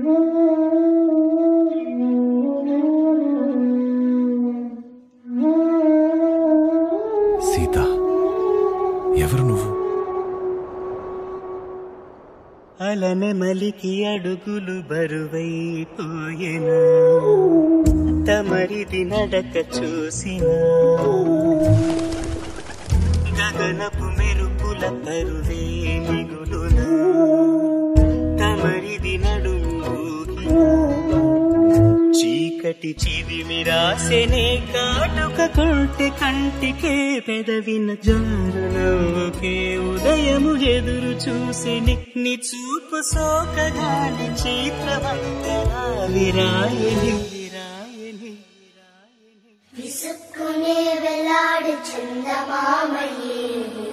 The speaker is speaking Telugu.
సీత ఎవరు నువ్వు అలనె మలికి అడుగులు బరువైపోయెను తమరిది నడక చూసిన గగనపు మెరుపుల పరువే మిగులున తమరిది నడుము చీకటి చిదిమి రాసెనే కాటుక కొంటె కంటికే పెదవిన జారు నవ్వుకే ఉదయము ఎదురు చూసిని నీ చూపు సోకగాని చిత్రవంతరా విరాయని విరాయని విసుక్కునే వెలాడు చందమామయే